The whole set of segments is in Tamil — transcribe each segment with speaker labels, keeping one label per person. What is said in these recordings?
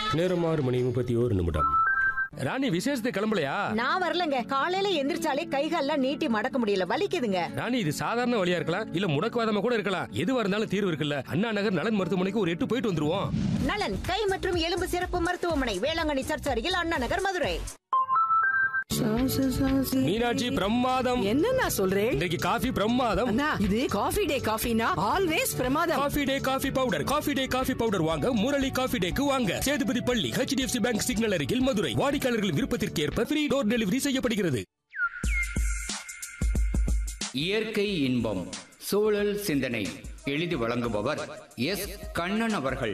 Speaker 1: நேரம் ஆறு மணி முப்பத்தி ஓரு நிமிடம்
Speaker 2: ராணி விசேஷத்துக்கு கிளம்பலையா
Speaker 3: நான் வரலங்க காலையில எந்திரிச்சாலே கைகால்லாம் நீட்டி மடக்க முடியல வலிக்குதுங்க
Speaker 2: ராணி இது சாதாரண வழியா இருக்கலாம் இல்ல முடக்குவாதமா கூட இருக்கலாம் எதுவா இருந்தாலும் தீர்வு இருக்குல்ல அண்ணா நகர் நலன் மருத்துவமனைக்கு ஒரு எட்டு போயிட்டு வந்துருவோம்
Speaker 3: நலன் கை மற்றும் எலும்பு சிறப்பு மருத்துவமனை வேளாங்கண்ணி சர்ச் அருகில் அண்ணா நகர் மதுரை
Speaker 2: மீனாட்சி பிரமாதம்
Speaker 4: என்னண்ணா சொல்றேன்
Speaker 2: இன்றைக்கு காஃபி பிரமாதம்
Speaker 4: அண்ணா இது காஃபி டே காஃபினா ஆல்வேஸ் பிரமாதம்
Speaker 2: coffee day coffee powder coffee day coffee powder வாங்க முரளி காஃபி டேக்கு வாங்க சேதுபதி பள்ளி ஹெச்டிஎஃப்சி பேங்க் சிக்னல் அருகில் மதுரை வாடிக்கையாளர்கள் விருப்பத்திற்கு ஏற்ப ஃப்ரீ டோர் டெலிவரி செய்யப்படுகிறது
Speaker 5: இயற்கை இன்பம் சூழல் சிந்தனை எழுதி வழங்குபவர் எஸ் கண்ணன் அவர்கள்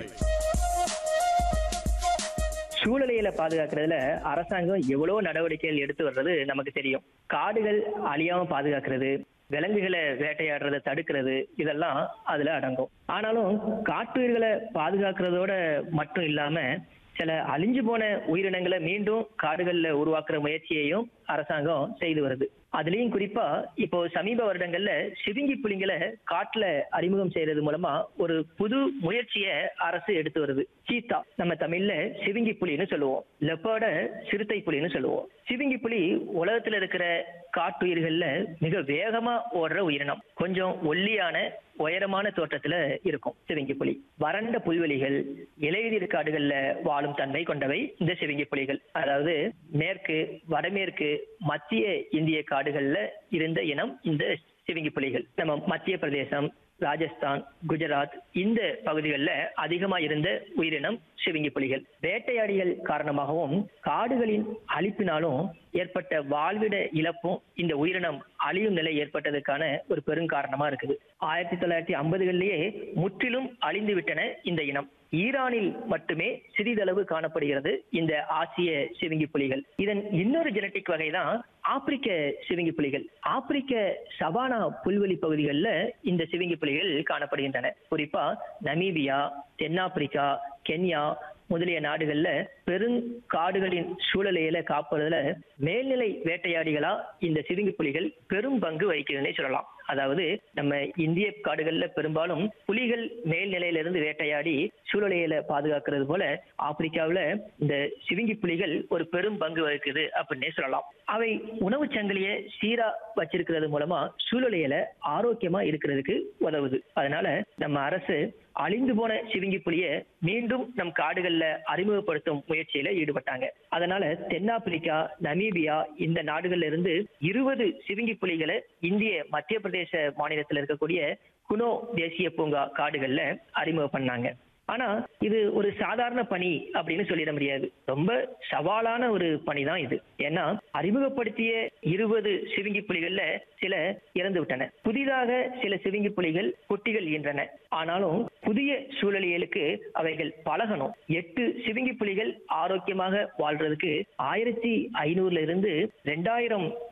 Speaker 6: சூழலியலை பாதுகாக்கிறதுல அரசாங்கம் எவ்வளவு நடவடிக்கைகள் எடுத்து வர்றது நமக்கு தெரியும் காடுகள் அழியாம பாதுகாக்கிறது விலங்குகளை வேட்டையாடுறதை தடுக்கிறது இதெல்லாம் அதுல அடங்கும் ஆனாலும் காட்டுயிர்களை பாதுகாக்கிறதோட மட்டும் இல்லாம சில அழிஞ்சு போன உயிரினங்களை மீண்டும் காடுகள்ல உருவாக்குற முயற்சியையும் அரசாங்கம் செய்து வருது அதுலயும் குறிப்பா இப்போ சமீப வருடங்கள்ல சிவிங்கி புலிங்களை காட்டுல அறிமுகம் செய்யறது மூலமா ஒரு புது முயற்சியை அரசு எடுத்து வருது சீத்தா நம்ம தமிழ்ல சிவிங்கி புலின்னு சொல்லுவோம் லெப்பர்ட சிறுத்தை புலின்னு சொல்லுவோம் சிவிங்கி புலி உலகத்துல இருக்கிற காட்டுயிர்கள்ல மிக வேகமா ஓடுற உயிரினம் கொஞ்சம் ஒல்லியான உயரமான தோற்றத்துல இருக்கும் சிவிங்கி புலி வறண்ட புல்வெளிகள் இலையுதிர் காடுகள்ல வாழும் தன்மை கொண்டவை இந்த சிவிங்கி புலிகள் அதாவது மேற்கு வடமேற்கு மத்திய இந்திய காடுகள்ல இருந்த இனம் இந்த சிவிங்கி புலிகள் நம்ம மத்திய பிரதேசம் ராஜஸ்தான் குஜராத் இந்த பகுதிகளில் அதிகமா இருந்த உயிரினம் சிவிங்கி புலிகள் வேட்டையாடிகள் காரணமாகவும் காடுகளின் அழிப்பினாலும் ஏற்பட்ட வாழ்விட இழப்பும் இந்த உயிரினம் அழியும் நிலை ஏற்பட்டதுக்கான ஒரு பெருங்காரணமா இருக்குது ஆயிரத்தி தொள்ளாயிரத்தி ஐம்பதுகளிலேயே முற்றிலும் அழிந்து விட்டன இந்த இனம் ஈரானில் மட்டுமே சிறிதளவு காணப்படுகிறது இந்த ஆசிய சிவிங்கி புலிகள் இதன் இன்னொரு ஜெனட்டிக் வகை தான் ஆப்பிரிக்க சிவிங்கி புலிகள் ஆப்பிரிக்க சவானா புல்வெளி பகுதிகளில் இந்த சிவிங்கி புலிகள் காணப்படுகின்றன குறிப்பா நமீபியா தென்னாப்பிரிக்கா கென்யா முதலிய நாடுகள்ல பெருங்காடுகளின் சூழலையில காப்பதுல மேல்நிலை வேட்டையாடிகளா இந்த சிவிங்கி புலிகள் பெரும் பங்கு வகிக்கிறதுனே சொல்லலாம் அதாவது நம்ம இந்திய காடுகள்ல பெரும்பாலும் புலிகள் மேல்நிலையிலிருந்து வேட்டையாடி சூழலையில பாதுகாக்கிறது போல ஆப்பிரிக்காவுல இந்த சிவிங்கி புலிகள் ஒரு பெரும் பங்கு வகிக்குது அப்படின்னே சொல்லலாம் அவை உணவு சங்கிலிய சீரா வச்சிருக்கிறது மூலமா சூழலையில ஆரோக்கியமா இருக்கிறதுக்கு உதவுது அதனால நம்ம அரசு அழிந்து போன சிவிங்கி புலிய மீண்டும் நம் காடுகள்ல அறிமுகப்படுத்தும் முயற்சியில ஈடுபட்டாங்க அதனால தென்னாப்பிரிக்கா நமீபியா இந்த நாடுகள்ல இருந்து இருபது சிவிங்கி புலிகளை இந்திய மத்திய பிரதேச மாநிலத்தில் இருக்கக்கூடிய குனோ தேசிய பூங்கா காடுகள்ல அறிமுகம் பண்ணாங்க ஆனா இது ஒரு சாதாரண பணி அப்படின்னு சொல்லிட முடியாது ரொம்ப சவாலான ஒரு பணி தான் இது ஏன்னா அறிமுகப்படுத்திய இருபது சிவிங்கி புலிகள்ல சில இறந்து விட்டன புதிதாக சில சிவிங்கி புலிகள் குட்டிகள் ஈன்றன ஆனாலும் புதிய சூழலியலுக்கு அவைகள் பழகணும் எட்டு சிவிங்கி புலிகள் ஆரோக்கியமாக வாழ்றதுக்கு ஆயிரத்தி ஐநூறுல இருந்து ரெண்டாயிரம்